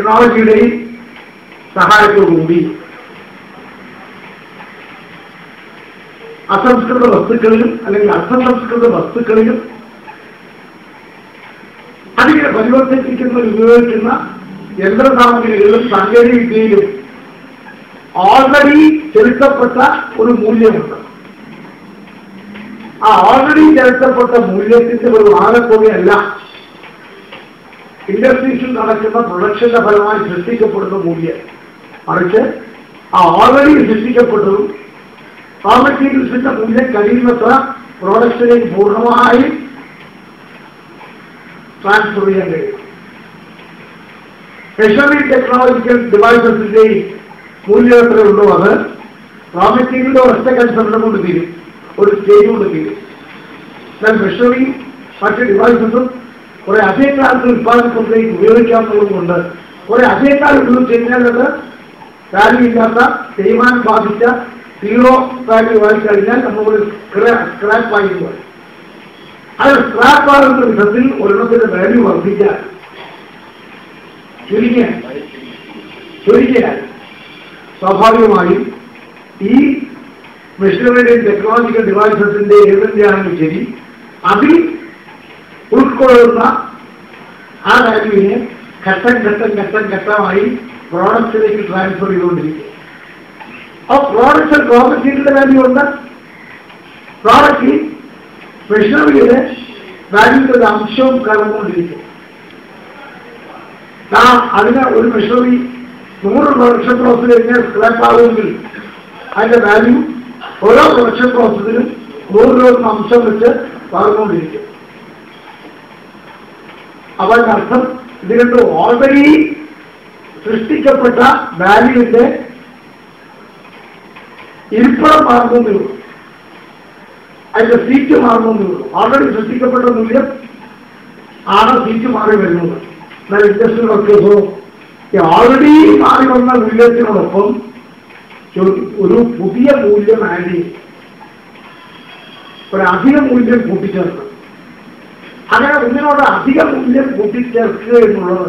ടെക്നോളജിയുടെയും സഹായത്തോടുകൂടി അസംസ്കൃത വസ്തുക്കളിലും അല്ലെങ്കിൽ അസംസ്കൃത വസ്തുക്കളിലും അതിനെ പരിവർത്തിപ്പിക്കുന്നതിൽ ഉപയോഗിക്കുന്ന യന്ത്രസാമഗ്രികളിലും സാങ്കേതിക വിദ്യയിലും ഓൾറെഡി ചെലുത്തപ്പെട്ട ഒരു മൂല്യമുണ്ട് ആ ഓൾറെഡി ചെലുത്തപ്പെട്ട മൂല്യത്തിന്റെ ഒരു ആകെത്തുകയല്ല ഇൻഡസ്ട്രീസിൽ നടക്കുന്ന പ്രൊഡക്ഷന്റെ ഫലമായി സൃഷ്ടിക്കപ്പെടുന്ന മൂല്യം മറിച്ച് ആ ഓൾറെഡി സൃഷ്ടിക്കപ്പെട്ടതും റോ മെറ്റീരിയൽസിന്റെ മൂല്യം കഴിയുന്നത്ര പ്രോഡക്റ്റിലേക്ക് പൂർണ്ണമായും ട്രാൻസ്ഫർ ചെയ്യാൻ കഴിയും മെഷറിംഗ് ടെക്നോളജിക്കൽ ഡിവൈസസിന്റെയും മൂല്യം എത്രയുണ്ടോ അത് റോ മെറ്റീരിയലിന്റെ ഒറ്റ കൺസെപ്റ്റ് കൊണ്ട് തീരും ഒരു സ്റ്റേജ് കൊണ്ട് തീരും എന്നാൽ മെഷറിംഗ് മറ്റ് ഡിവൈസസും കുറെ അധിക കാലത്ത് ഉത്പാദനത്തിലേക്ക് ഉപയോഗിക്കാവുന്നതും കൊണ്ട് കുറെ അധിക കാലം ഉപയോഗിച്ച് കഴിഞ്ഞാൽ അത് വാല്യൂ ഇല്ലാത്ത തേയ്മാനം ബാധിച്ച സീറോ വാല്യൂ ആയി കഴിഞ്ഞാൽ നമ്മൾ സ്ക്രാപ്പ് ആയി പോയി അത് സ്ക്രാപ്പ് ആകുന്ന വിധത്തിൽ ഒരെണ്ണത്തിന്റെ വാല്യൂ വർദ്ധിക്കാൻ ചുരുങ്ങിയ ചുരുങ്ങിയാൽ സ്വാഭാവികമായും ഈ മെഷീനറിയുടെയും ടെക്നോളജിക്കൽ ഡിവൈസസിന്റെ ഏതിന്റെയാണെങ്കിലും ശരി അതിൽ ഉൾക്കൊള്ളുന്ന ആ വാല്യൂവിനെ ഘട്ടം ഘട്ടം ഘട്ടം ഘട്ടമായി പ്രോഡക്റ്റിലേക്ക് ട്രാൻസ്ഫർ ചെയ്തുകൊണ്ടിരിക്കും ആ പ്രോഡക്റ്റ് റോ മെറ്റീരിയലിന്റെ വാല്യൂ ഉണ്ട് പ്രോഡക്റ്റിൽ മെഷീനറിയുടെ വാല്യൂന്റെ ഒരു അംശവും കലർന്നുകൊണ്ടിരിക്കും ആ അതിന് ഒരു മെഷീനറി നൂറ് പ്രൊഡക്ഷൻ പ്രോസസ് കഴിഞ്ഞാൽ സ്ക്രാപ്പ് ആകുമെങ്കിൽ അതിന്റെ വാല്യൂ ഓരോ പ്രൊഡക്ഷൻ പ്രോസസ്സിലും നൂറ് രൂപ അംശം വെച്ച് വളർന്നുകൊണ്ടിരിക്കും അപ്പൊ അതിന്റെ അർത്ഥം ഇത് രണ്ട് ഓൾറെഡി സൃഷ്ടിക്കപ്പെട്ട വാല്യൂവിന്റെ ഇരിപ്പിടം മാറുന്നേ ഉള്ളൂ അതിന്റെ സീറ്റ് മാറുന്നേ ഉള്ളൂ ഓൾറെഡി സൃഷ്ടിക്കപ്പെട്ട മൂല്യം ആണ് സീറ്റ് മാറി വരുന്നത് എന്നാൽ ഇൻഡസ്ട്രികളൊക്കെ ഓൾറെഡി മാറി വന്ന മൂല്യത്തിനോടൊപ്പം ചോ- ഒരു പുതിയ മൂല്യം ആഡ് ചെയ്യും ഒരു അധിക മൂല്യം കൂട്ടിച്ചേർക്കും അങ്ങനെ ഒന്നിനോട് അധിക മൂല്യം കൂട്ടിച്ചേർക്കുക എന്നുള്ളത്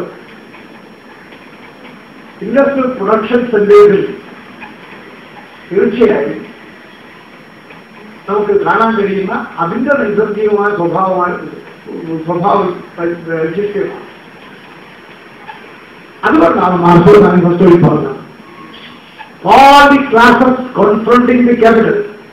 ഇൻഡസ്ട്രിയൽ പ്രൊഡക്ഷൻ സെന്റേഴ്സിൽ തീർച്ചയായും നമുക്ക് കാണാൻ കഴിയുന്ന അതിന്റെ നൈസർഗികമായ സ്വഭാവമായി സ്വഭാവം വൈശിഷ്ട്യമാണ് അതുകൊണ്ടാണ് മാർക്കോ മാനിഫെസ്റ്റോയിൽ പറഞ്ഞത് all the classes confronting the capital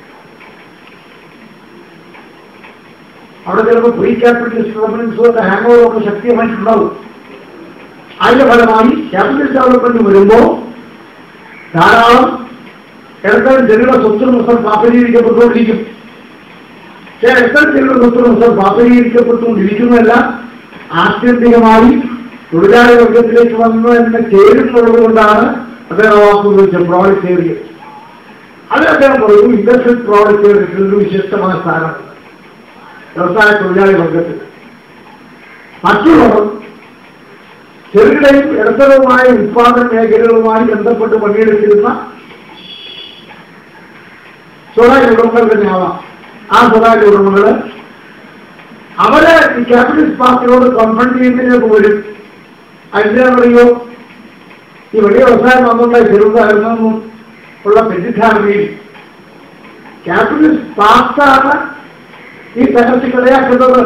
അവിടെ ചിലപ്പോൾ പ്രീ ക്യാപിറ്റലിസ്റ്റ് ഗവൺമെന്റ്സുകളുടെ ഹാങ് ഓവർ ഒക്കെ ശക്തിയായിട്ടുണ്ടാവും അതിന്റെ ഫലമായി ക്യാപിറ്റലിസ്റ്റ് ഡെവലപ്മെന്റ് വരുമ്പോൾ ധാരാളം ഇടത്തരം ജനങ്ങളുടെ സ്വത്ത് മുസം പാപ്പരീകരിക്കപ്പെട്ടുകൊണ്ടിരിക്കും ചില ഇടത്തരം ജനങ്ങളുടെ സ്വത്ത് മുസം പാപ്പരീകരിക്കപ്പെട്ടുകൊണ്ടിരിക്കുന്നതല്ല ആത്യന്തികമായി തൊഴിലാളി വർഗത്തിലേക്ക് വന്നു എന്ന് ചേരുന്നുള്ളത് കൊണ്ടാണ് അദ്ദേഹം വാക്കുകൾ പ്രോഡക്റ്റ് ഏരിയ അത് അദ്ദേഹം പറയും ഇൻഡസ്ട്രിയൽ പ്രോഡക്റ്റ് ഏരിയത്തിൽ ഒരു വിശിഷ്ടമായ സ്ഥാനമുണ്ട് വ്യവസായ തൊഴിലാളി വർഗത്തിൽ മറ്റുള്ളവർ ചെറുകിടയും ഇടത്തരവുമായ ഉത്പാദന മേഖലകളുമായി ബന്ധപ്പെട്ട് പണിയെടുത്തിരുന്ന സ്വകാര്യ ഉടമകൾ തന്നെയാവാം ആ സ്വകാര്യ ഉടമകള് അവരെ ഈ ക്യാപിറ്റലിസ്റ്റ് പാർട്ടിയോട് കൺഫ്രണ്ട് ചെയ്യുന്നതിനൊക്കെ വരും അതിനാണെന്നറിയോ ഈ വലിയ വ്യവസായം വന്നുണ്ടായി ചെറുതായിരുന്നു ഉള്ള തെറ്റിദ്ധാരണയിൽ ക്യാപിറ്റലിസ്റ്റ് പാർട്ടാണ് ഈ തകർച്ച കളിയാക്കുന്നത്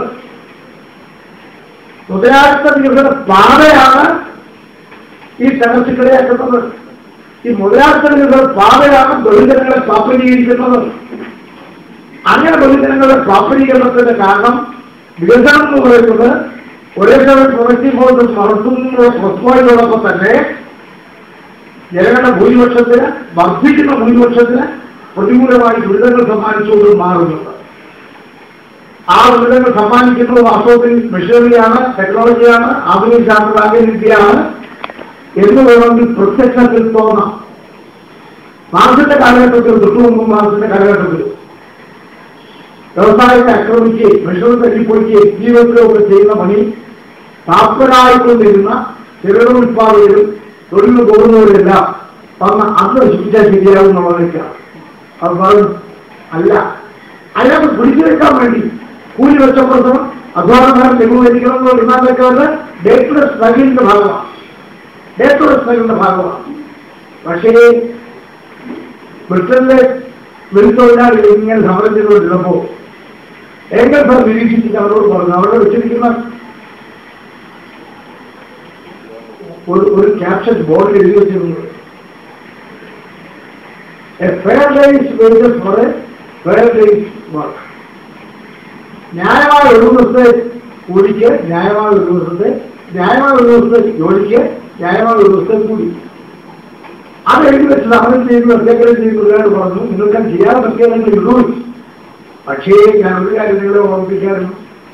മുതലാളിത്ത വികസന പാതയാണ് ഈ തകർച്ച കളിയാക്കുന്നത് ഈ മുതലാളിത്ത വികസന പാതയാണ് ബഹുജനങ്ങളെ പാപ്പരീകരിക്കുന്നത് അങ്ങനെ ബഹുജനങ്ങളുടെ പാപ്പരീകരണത്തിന്റെ കാരണം വികസനം എന്ന് പറയുന്നത് ഒരേ സമയം പ്രവൃത്തി ബോധം നടത്തുന്ന പ്രസ്തുവായതോടൊപ്പം തന്നെ ജനങ്ങളുടെ ഭൂരിപക്ഷത്തിന് വർദ്ധിക്കുന്ന ഭൂരിപക്ഷത്തിന് പ്രതികൂലമായി ദുരിതങ്ങൾ സമ്മാനിച്ചുകൊണ്ട് മാറുന്നുണ്ട് ആ ദുരിതങ്ങൾ സമ്മാനിക്കുന്നത് വാസ്തവത്തിൽ മെഷീനറിയാണ് ടെക്നോളജിയാണ് ആധുനിക ശാസ്ത്ര സാങ്കേതികവിദ്യയാണ് എന്ന് വേണമെങ്കിൽ പ്രത്യക്ഷത്തിൽ തോന്നാം മാർസിന്റെ കാലഘട്ടത്തിൽ തൊട്ടുമുമ്പും മാർസിന്റെ കാലഘട്ടത്തിൽ വ്യവസായത്തെ ആക്രമിക്കുകയും മെഷീനറി തല്ലിപ്പൊളിക്കുകയും ജീവിതത്തിലൊക്കെ ചെയ്യുന്ന പണി പ്രാപ്തരായിക്കൊണ്ടിരുന്ന ചെറുകിട ഉത്പാദകരും തൊഴിൽ പോകുന്നവരെല്ലാം വന്ന് അന്ന് ശിക്ഷിച്ചാൽ ശരിയാവുന്നുള്ളതൊക്കെയാണ് അത് പറഞ്ഞു അല്ല അയാൾക്ക് പിടിച്ചു വെക്കാൻ വേണ്ടി കൂലി മെച്ചപ്പെടുത്തണം അധ്വാനഭാരം ലഘൂകരിക്കണം എന്നുള്ള ഡിമാൻഡൊക്കെ വന്ന് ഡേറ്റുള്ള സ്ട്രഗിളിന്റെ ഭാഗമാണ് ഡേറ്റ് വ്യവസ്ഥകളുടെ ഭാഗമാണ് പക്ഷേ ബ്രിട്ടനിലെ വെളിത്തൊഴിലാളികൾ ഇങ്ങനെ സമരം ചെയ്തുകൊണ്ടിരുന്നപ്പോൾ ഏകദേശം നിരീക്ഷിച്ചിട്ട് അവരോട് പറഞ്ഞു അവിടെ വെച്ചിരിക്കുന്ന ഒരു ഒരു ക്യാപ്ഷൻ ബോർഡിൽ എഴുതി വെച്ചിരുന്നത് a fair day's wages for a fair day's work ന്യായമായ ഒരു ദിവസത്തെ കൂലിക്ക് ന്യായമായ ഒരു ദിവസത്തെ ന്യായമായ ഒരു ദിവസത്തെ ജോലിക്ക് ന്യായമായ ഒരു ദിവസത്തെ കൂലി അത് എഴുതി വെച്ച് സമരം ചെയ്യുന്നു എന്തെങ്കിലും ചെയ്യുന്നവരോട് പറഞ്ഞു നിങ്ങൾക്ക് ചെയ്യാതെ പറ്റിയതെങ്കിൽ ഇടൂ പക്ഷേ ഞാൻ ഒരു കാര്യം നിങ്ങളെ ഓർമ്മിപ്പിക്കാറുണ്ട്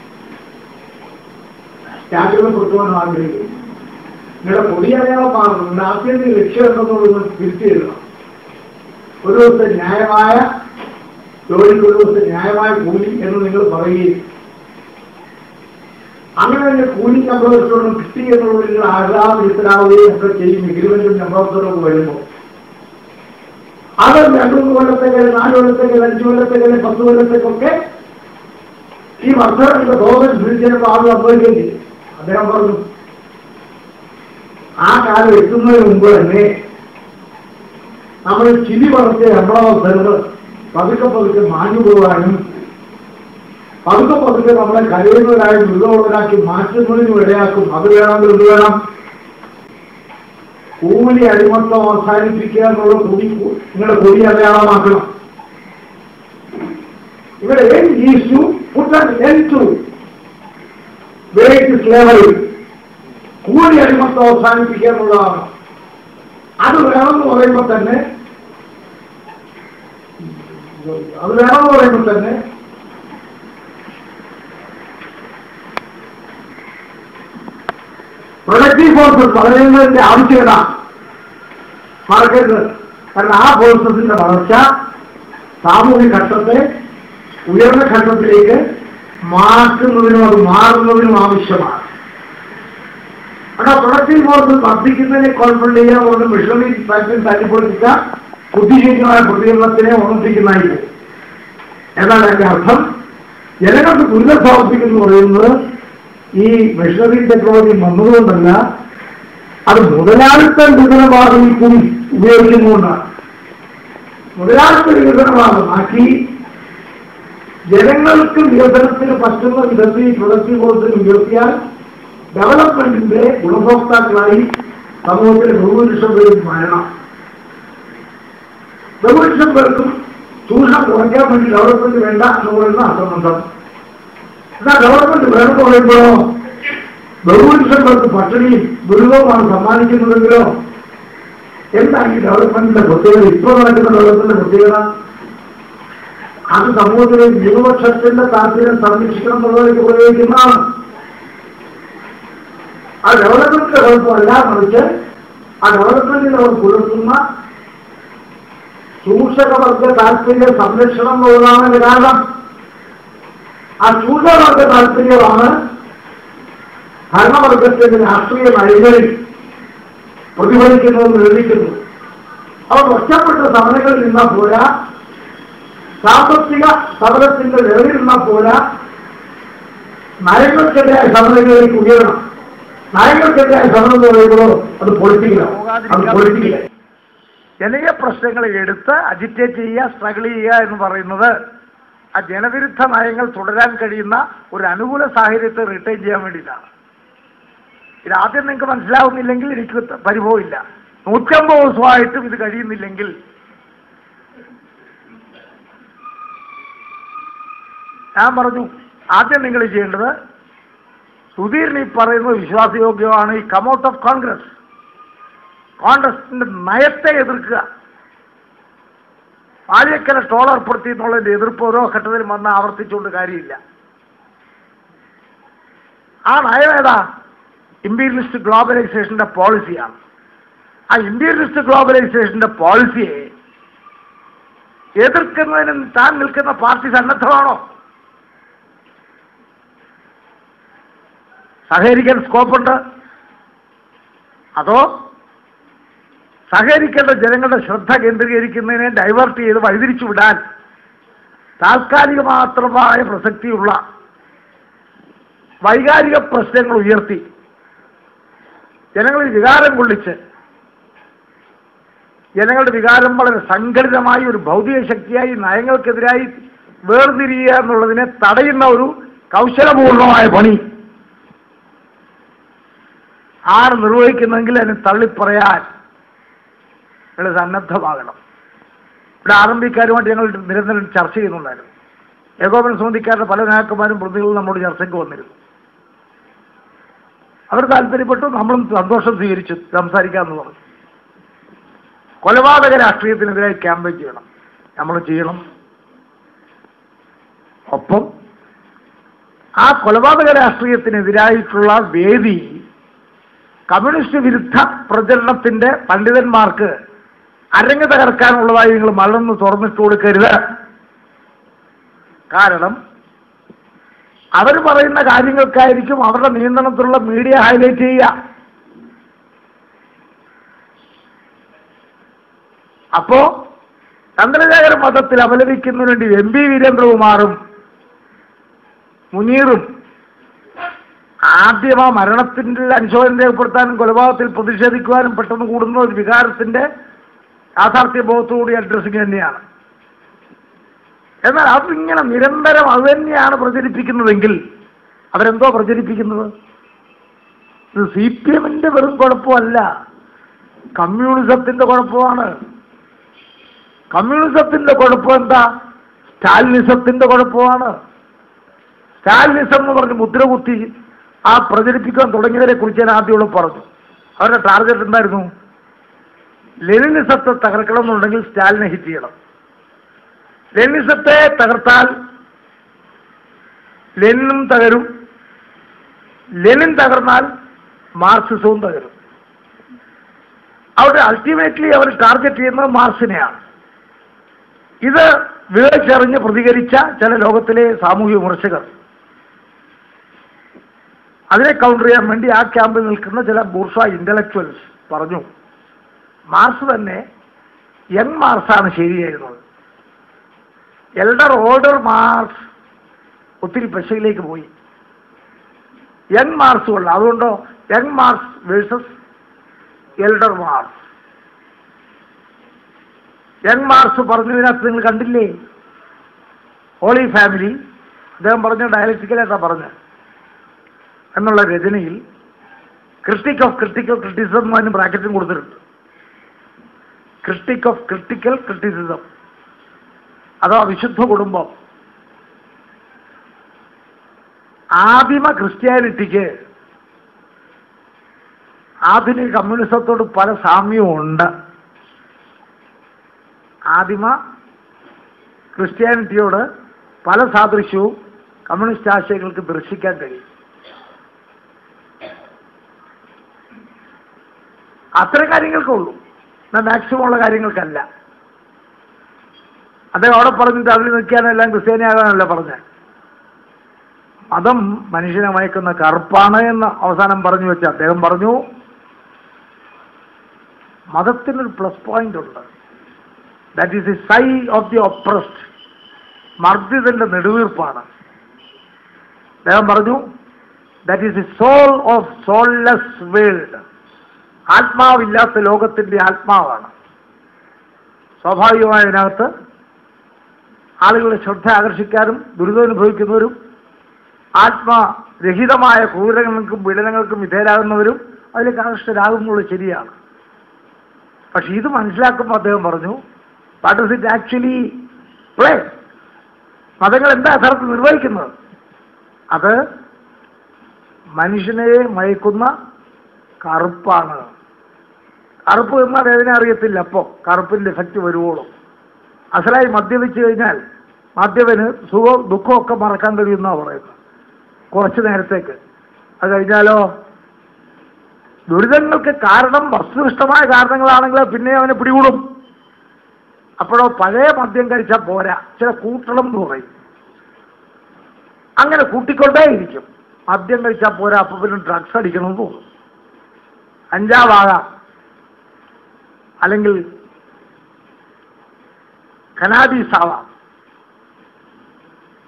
സ്റ്റാറ്റുകൾ പുറത്തുപോകാൻ ആഗ്രഹിക്കുന്നു നിങ്ങളുടെ പൊടിയടയാളം മാറുന്നു നിങ്ങളുടെ ആദ്യത്തെ ലക്ഷ്യം എന്തെന്നുള്ളത് തിരിച്ചു എഴുതണം ഒരു ദിവസത്തെ ന്യായമായ ജോലിക്ക് ഒരു ദിവസത്തെ ന്യായമായ കൂലി എന്ന് നിങ്ങൾ പറയുകയും അങ്ങനെ തന്നെ കൂലി കമ്പോസ്റ്റോടും കിട്ടി എന്നുള്ളത് നിങ്ങൾ ആഹ്ലാദത്തിലാവുകയും ഒക്കെ ചെയ്യും എഗ്രിമെന്റും കമ്പോസ്റ്റോടൊക്കെ വരുമ്പോൾ അത് രണ്ടു മൂന്ന് കൊല്ലത്തേക്ക് നാല് കൊല്ലത്തേക്ക് അഞ്ചു കൊല്ലത്തേക്ക് പത്ത് കൊല്ലത്തേക്കൊക്കെ ഈ വർദ്ധനയുടെ തോന്നൽ തിരിച്ചപ്പോൾ ആൾ സംഭവിക്കുകയും ചെയ്യും അദ്ദേഹം പറഞ്ഞു ആ കാലം എത്തുന്നതിന് മുമ്പ് തന്നെ നമ്മൾ ചിരി വളർത്തിയ ശമ്പളാവസ്ഥകൾ പതുക്കെ പതുക്കെ മാഞ്ഞു പോകാനും പതുക്കെ പതുക്കെ നമ്മളെ കരയുന്നവരായി മൃഗമുള്ളവരാക്കി മാറ്റുന്നതിനും ഇടയാക്കും അത് വേണമെങ്കിൽ ഇത് വേണം കൂലി അടിമത്തം അവസാനിപ്പിക്കുക എന്നുള്ള കൂടി നിങ്ങളുടെ കൊടി അടയാളമാക്കണം ഇവിടെ ഈസ് ടു വേറ്റ് സ്ലേവറി കൂലി അടിമത്തം അവസാനിപ്പിക്കുക എന്നുള്ളതാണ് അത് വേണമെന്ന് പറയുമ്പോൾ തന്നെ അത് വേണമെന്ന് പറയുമ്പോൾ തന്നെ പ്രൊഡക്റ്റീവ് ഫോഴ്സസ് വളരുന്നതിന്റെ ആവശ്യകത മറക്കരുത് കാരണം ആ ഫോഴ്സസിന്റെ വളർച്ച സാമൂഹിക ഘട്ടത്തെ ഉയർന്ന ഘട്ടത്തിലേക്ക് മാറ്റുന്നതിനും അത് മാറുന്നതിനും ആവശ്യമാണ് അവിടെ പ്രൊഡക്റ്റീവ് ഫോഴ്സ് വർദ്ധിക്കുന്നതിനെ കോൺഫിഡന്റ് ചെയ്യാൻ പോകുന്ന മിഷണറി ഫാക്ടറി തല്ലിപ്പൊളിച്ച ബുദ്ധിശീലമായ പ്രതികരണത്തിനെ ഓർമ്മിപ്പിക്കുന്നതായിട്ട് എന്നാണ് അതിന്റെ അർത്ഥം ജനങ്ങൾക്ക് ദുരിതം സമർപ്പിക്കുന്നു പറയുന്നത് ഈ മിഷണറി ടെക്നോളജി വന്നതുകൊണ്ടല്ല അത് മുതലാളിത്ത വികസനവാദം കൂടി ഉപയോഗിക്കുന്നതുകൊണ്ടാണ് മുതലാളിത്ത വികസനവാദമാക്കി ജനങ്ങൾക്ക് വികസനത്തിന് പറ്റുന്ന വിധത്തിൽ പ്രൊഡക്റ്റീവ് ഫോഴ്സിന് ഉയർത്തിയാൽ ഡെവലപ്മെന്റിന്റെ ഗുണഭോക്താക്കളായി സമൂഹത്തിൽ ബഹുഭൂരിഷം പേരും വരണം ബഹുഭൂരിഷം പേർക്കും ചൂഷണം കുറയ്ക്കാൻ വേണ്ടി ഡെവലപ്മെന്റ് വേണ്ട എന്ന് പറയുന്ന അസംബന്ധം എന്നാൽ ഡെവലപ്മെന്റ് വേണമെന്ന് പറയുമ്പോഴോ ബഹുഭൂരിഷം പേർക്ക് പട്ടിണിയും ദുരിതവുമാണ് സമ്മാനിക്കുന്നതെങ്കിലോ എന്താണ് ഈ ഡെവലപ്മെന്റിന്റെ പ്രത്യേകത ഇപ്പോൾ നടക്കുന്ന ഡെവലപ്മെന്റിന്റെ പ്രത്യേകത അത് സമൂഹത്തിലെ ന്യൂനപക്ഷത്തിന്റെ താല്പര്യം സംരക്ഷിക്കണം എന്നുള്ളതിലേക്ക് പ്രയോഗിക്കുന്നതാണ് ആ ഡെവലപ്മെന്റിന്റെ കുഴപ്പമല്ല മറിച്ച് ആ ഡെവലപ്മെന്റിൽ അവർ പുലർത്തുന്ന ചൂഷകവർഗ താല്പര്യ സംരക്ഷണം എന്നുള്ളതാണ് കാരണം ആ ചൂഷകവർഗ താല്പര്യമാണ് ഭരണവർഗത്തിന്റെ രാഷ്ട്രീയ നയങ്ങളിൽ പ്രതിഫലിക്കുന്നതെന്ന് നിർമ്മിക്കുന്നു അവർ ഒറ്റപ്പെട്ട സമരങ്ങളിൽ നിന്നാൽ പോരാ സാമ്പത്തിക സമരത്തിന്റെ നിലവിൽ നിന്നാൽ പോരാ നയങ്ങൾക്കെതിരായ സമരങ്ങളിലേക്ക് ഉയരണം നയങ്ങൾക്കെതിരായ സമരം എന്ന് പറയുമ്പോൾ അത് പൊളിറ്റിക്കലാണ് അത് പൊളിറ്റിക്കല ജനകീയ പ്രശ്നങ്ങളെ എടുത്ത് അജിറ്റേറ്റ് ചെയ്യുക സ്ട്രഗിൾ ചെയ്യുക എന്ന് പറയുന്നത് ആ ജനവിരുദ്ധ നയങ്ങൾ തുടരാൻ കഴിയുന്ന ഒരു അനുകൂല സാഹചര്യത്തെ റിട്ടൈൻ ചെയ്യാൻ വേണ്ടിയിട്ടാണ് ഇത് ആദ്യം നിങ്ങൾക്ക് മനസ്സിലാവുന്നില്ലെങ്കിൽ എനിക്ക് പരിഭവമില്ല നൂറ്റമ്പത് ദിവസമായിട്ടും ഇത് കഴിയുന്നില്ലെങ്കിൽ ഞാൻ പറഞ്ഞു ആദ്യം നിങ്ങൾ ചെയ്യേണ്ടത് സുധീറിന് ഈ പറയുന്നത് വിശ്വാസയോഗ്യമാണ് ഈ കമൗട്ട് ഓഫ് കോൺഗ്രസ് കോൺഗ്രസിന്റെ നയത്തെ എതിർക്കുക പാലിയക്കര ടോൾ ഏർപ്പെടുത്തി എന്നുള്ളതിന്റെ എതിർപ്പ് ഓരോ ഘട്ടത്തിലും വന്ന് ആവർത്തിച്ചുകൊണ്ട് കാര്യമില്ല ആ നയം ഏതാ ഇമ്പീരിയലിസ്റ്റ് ഗ്ലോബലൈസേഷന്റെ പോളിസിയാണ് ആ ഇമ്പീരിയലിസ്റ്റ് ഗ്ലോബലൈസേഷന്റെ പോളിസിയെ എതിർക്കുന്നതിന് താൻ നിൽക്കുന്ന പാർട്ടി സന്നദ്ധമാണോ സഹകരിക്കാൻ സ്കോപ്പുണ്ട് അതോ സഹകരിക്കേണ്ട ജനങ്ങളുടെ ശ്രദ്ധ കേന്ദ്രീകരിക്കുന്നതിനെ ഡൈവേർട്ട് ചെയ്ത് വഴിതിരിച്ചു വിടാൻ താൽക്കാലിക മാത്രമായ പ്രസക്തിയുള്ള വൈകാരിക പ്രശ്നങ്ങൾ ഉയർത്തി ജനങ്ങളിൽ വികാരം കൊള്ളിച്ച് ജനങ്ങളുടെ വികാരം വളരെ സംഘടിതമായി ഒരു ഭൗതിക ശക്തിയായി നയങ്ങൾക്കെതിരായി വേർതിരിയുക എന്നുള്ളതിനെ തടയുന്ന ഒരു കൗശലപൂർണമായ പണി ആണ് നിർവഹിക്കുന്നെങ്കിൽ അതിനെ തള്ളിപ്പറയാൻ നിങ്ങൾ സന്നദ്ധമാകണം ഇവിടെ ആരംഭിക്കാരുമായിട്ട് ഞങ്ങൾ നിരന്തരം ചർച്ച ചെയ്യുന്നുണ്ടായിരുന്നു ഏകോപന സമിതിക്കാരുടെ പല നേതാക്കന്മാരും പ്രതികളും നമ്മോട് ചർച്ചയ്ക്ക് വന്നിരുന്നു അവർ താല്പര്യപ്പെട്ടു നമ്മളും സന്തോഷം സ്വീകരിച്ചു സംസാരിക്കാമെന്ന് പറഞ്ഞു കൊലപാതക രാഷ്ട്രീയത്തിനെതിരായി ക്യാമ്പയിൻ ചെയ്യണം നമ്മൾ ചെയ്യണം ഒപ്പം ആ കൊലപാതക രാഷ്ട്രീയത്തിനെതിരായിട്ടുള്ള വേദി കമ്മ്യൂണിസ്റ്റ് വിരുദ്ധ പ്രചരണത്തിന്റെ പണ്ഡിതന്മാർക്ക് അരങ്ങ് തകർക്കാനുള്ളതായി നിങ്ങൾ മലർന്ന് തുറന്നിട്ട് കൊടുക്കരുത് കാരണം അവർ പറയുന്ന കാര്യങ്ങൾക്കായിരിക്കും അവരുടെ നിയന്ത്രണത്തിലുള്ള മീഡിയ ഹൈലൈറ്റ് ചെയ്യുക അപ്പോ ചന്ദ്രശേഖര മതത്തിൽ അപലപിക്കുന്നതിന് വേണ്ടി എം പി വീരേന്ദ്രകുമാറും മുനീറും ആദ്യം ആ മരണത്തിന്റെ അനുശോചനം രേഖപ്പെടുത്താനും കൊലപാതകത്തിൽ പ്രതിഷേധിക്കുവാനും പെട്ടെന്ന് കൂടുന്ന ഒരു വികാരത്തിന്റെ യാഥാർത്ഥ്യ ബോധത്തോടുകൂടി അഡ്രസ്സിങ് തന്നെയാണ് എന്നാൽ അതിങ്ങനെ നിരന്തരം അത് തന്നെയാണ് പ്രചരിപ്പിക്കുന്നതെങ്കിൽ അവരെന്തോ പ്രചരിപ്പിക്കുന്നത് ഇത് സി പി എമ്മിന്റെ വെറും കുഴപ്പമല്ല കമ്മ്യൂണിസത്തിന്റെ കുഴപ്പമാണ് കമ്മ്യൂണിസത്തിന്റെ കുഴപ്പം എന്താ സ്റ്റാലിനിസത്തിന്റെ കുഴപ്പമാണ് സ്റ്റാലിനിസം എന്ന് പറഞ്ഞ് മുദ്ര കുത്തി ആ പ്രചരിപ്പിക്കാൻ തുടങ്ങിയതിനെ കുറിച്ച് ഞാൻ ആദ്യമോട് പറഞ്ഞു അവരുടെ ടാർഗറ്റ് എന്തായിരുന്നു ലെനിനിസത്തെ തകർക്കണം എന്നുണ്ടെങ്കിൽ സ്റ്റാലിനെ ഹിറ്റ് ചെയ്യണം ലെനിനിസത്തെ തകർത്താൽ ലെനിനും തകരും ലെനിൻ തകർന്നാൽ മാർക്സിസവും തകരും അവിടെ അൾട്ടിമേറ്റ്ലി അവർ ടാർഗറ്റ് ചെയ്യുന്നത് മാർക്സിനെയാണ് ഇത് വിവേചറിഞ്ഞ് പ്രതികരിച്ച ചില ലോകത്തിലെ സാമൂഹ്യ വിമർശകർ അതിനെ കൗണ്ടർ ചെയ്യാൻ വേണ്ടി ആ ക്യാമ്പിൽ നിൽക്കുന്ന ചില ബൂർഷ ഇന്റലക്ച്വൽസ് പറഞ്ഞു മാർസ് തന്നെ യങ് മാർസാണ് ശരിയായിരുന്നത് എൽഡർ ഓൾഡർ മാർസ് ഒത്തിരി പെശയിലേക്ക് പോയി യങ് മാർസ് ഉള്ള അതുകൊണ്ടോ young Marx versus elder Marx young Marx പറഞ്ഞതിനകത്ത് നിങ്ങൾ കണ്ടില്ലേ ഹോളി ഫാമിലി അദ്ദേഹം പറഞ്ഞ ഡയലക്റ്റിക്കലായിട്ടാണ് പറഞ്ഞത് എന്നുള്ള രചനയിൽ ക്രിട്ടിക് ഓഫ് ക്രിട്ടിക്കൽ ക്രിറ്റിസിസം അതിന് ബ്രാക്കറ്റും കൊടുത്തിട്ടുണ്ട് ക്രിട്ടിക് ഓഫ് ക്രിട്ടിക്കൽ ക്രിറ്റിസിസം അഥവാ വിശുദ്ധ കുടുംബം ആദിമ ക്രിസ്ത്യാനിറ്റിക്ക് ആധുനിക കമ്മ്യൂണിസത്തോട് പല സാമ്യവും ഉണ്ട് ആദിമ ക്രിസ്ത്യാനിറ്റിയോട് പല സാദൃശ്യവും കമ്മ്യൂണിസ്റ്റ് ആശയങ്ങൾക്ക് ദർശിക്കാൻ കഴിയും അത്തരം കാര്യങ്ങൾക്കുള്ളൂ എന്നാൽ മാക്സിമം ഉള്ള കാര്യങ്ങൾക്കല്ല അദ്ദേഹം അവിടെ പറഞ്ഞു തള്ളി നിൽക്കാനെല്ലാം ക്രിസ്ത്യാനിയാകാനല്ല പറഞ്ഞത് മതം മനുഷ്യനെ മയക്കുന്ന കറുപ്പാണ് എന്ന് അവസാനം പറഞ്ഞു വെച്ച അദ്ദേഹം പറഞ്ഞു മതത്തിനൊരു പ്ലസ് പോയിന്റ് ഉണ്ട് that is the sigh of the oppressed മർദ്ദിതന്റെ നെടുവീർപ്പാണ് അദ്ദേഹം പറഞ്ഞു that is the soul of soulless world ആത്മാവില്ലാത്ത ലോകത്തിന്റെ ആത്മാവാണ് സ്വാഭാവികമായ ഇതിനകത്ത് ആളുകളുടെ ശ്രദ്ധ ആകർഷിക്കാനും ദുരിതമനുഭവിക്കുന്നവരും ആത്മരഹിതമായ ക്രൂരങ്ങൾക്കും പീഡനങ്ങൾക്കും വിധേയരാകുന്നവരും അതിലേക്ക് ആകർഷ്ടരാകുന്നുള്ളത് ശരിയാണ് പക്ഷെ ഇത് മനസ്സിലാക്കുമ്പോൾ അദ്ദേഹം പറഞ്ഞു what is it actually play മതങ്ങൾ എന്താ യഥാർത്ഥത്തിൽ നിർവഹിക്കുന്നത് അത് മനുഷ്യനെ മയക്കുന്ന കറുപ്പാണ് കറുപ്പ് എന്നാൽ ഏതിനെ അറിയത്തില്ല അപ്പോൾ കറുപ്പിൻ്റെ എഫക്റ്റ് വരുവോളും അസലായി മദ്യപിച്ചു കഴിഞ്ഞാൽ മദ്യപന് സുഖവും ദുഃഖവും ഒക്കെ മറക്കാൻ കഴിയുമെന്നാണ് പറയുന്നത് കുറച്ച് നേരത്തേക്ക് അത് കഴിഞ്ഞാലോ ദുരിതങ്ങൾക്ക് കാരണം വസ്തുനിഷ്ഠമായ കാരണങ്ങളാണെങ്കിൽ പിന്നെ അവനെ പിടികൂടും അപ്പോഴോ പഴയ മദ്യം കഴിച്ചാൽ പോരാ ചില കൂട്ടണം എന്ന് പറയും അങ്ങനെ കൂട്ടിക്കൊണ്ടേയിരിക്കും മദ്യം കഴിച്ചാൽ പോരാ അപ്പൊ പിന്നെ ഡ്രഗ്സ് അടിക്കണമെന്ന് തോന്നും അഞ്ചാവാകാം അല്ലെങ്കിൽ കനാബീസ് ആവാം